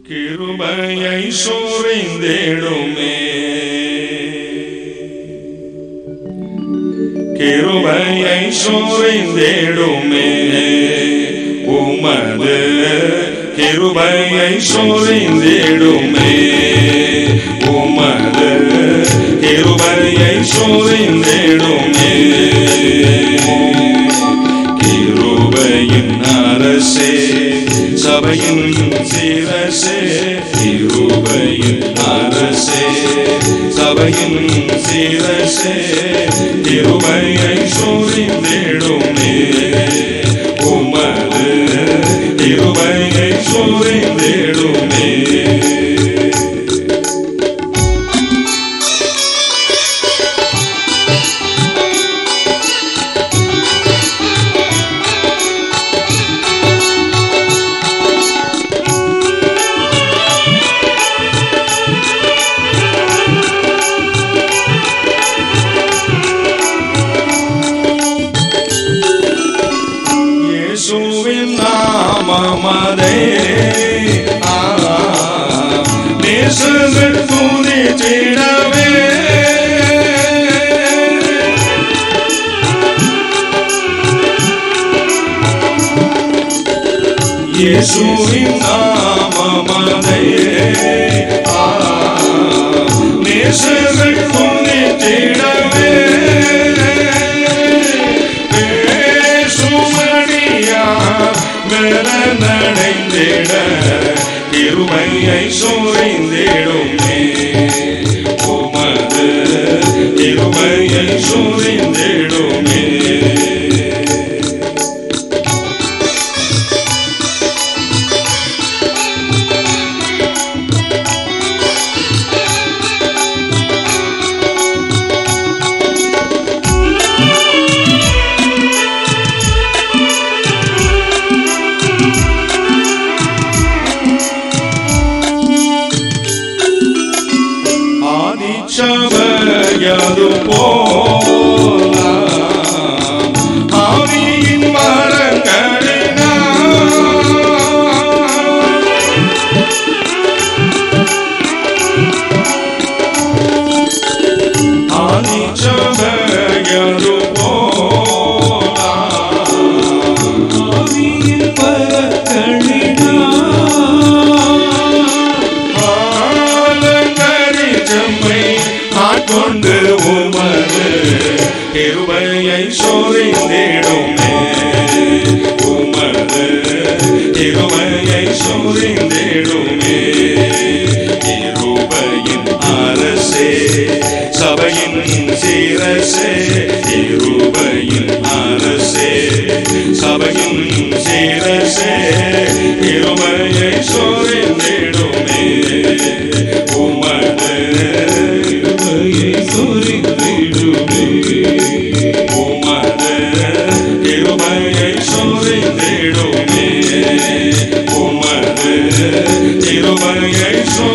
கிருபையை சோரிந்திடுமே கிருபையை சோரிந்திடுமே உமது கிருபையை சோரிந்திடுமே உமது கிருபையை சோரிந்திடுமே கிருபையின் அரசே சபையின் சிரசே கிருபையின் அரசே சபையின் சிரசே கிருபையை சோரிந்திடுமே உமது கிருபையை சோரிந்திடுமே இயேசுவின் நாமமதே ஆ, நேசர்கள் துதித்திடவே இயேசுவின் நாமமதே ஆ, நேசர்கள் துதித்திடவே பேசுமணியா மெல நடைந்திட இருமையை சோரிந்திடுமே உமது இருமையை சோரிந்திடுமே ஆதிச்சபையது போல ஆவியின் மரங்களினா ஆதிச்சபையது போல ஆவியின் ஆலங்கரி செம்மை ஆட்கொண்டு உமது கிருபையை சோரிந்திடுமே உமது கிருபையை சோரிந்திடுமே கிருபையின் அரசே சபையின் சீரசே கிருபையின் அரசே சபையின் சீரசே கிருபையை சோரிந்திடுமே உமது கிருபையை சோரிந்திடுமே உமது கிருபையை சோரிந்திடுமே உமது கிருபையை சோரிந்திடுமே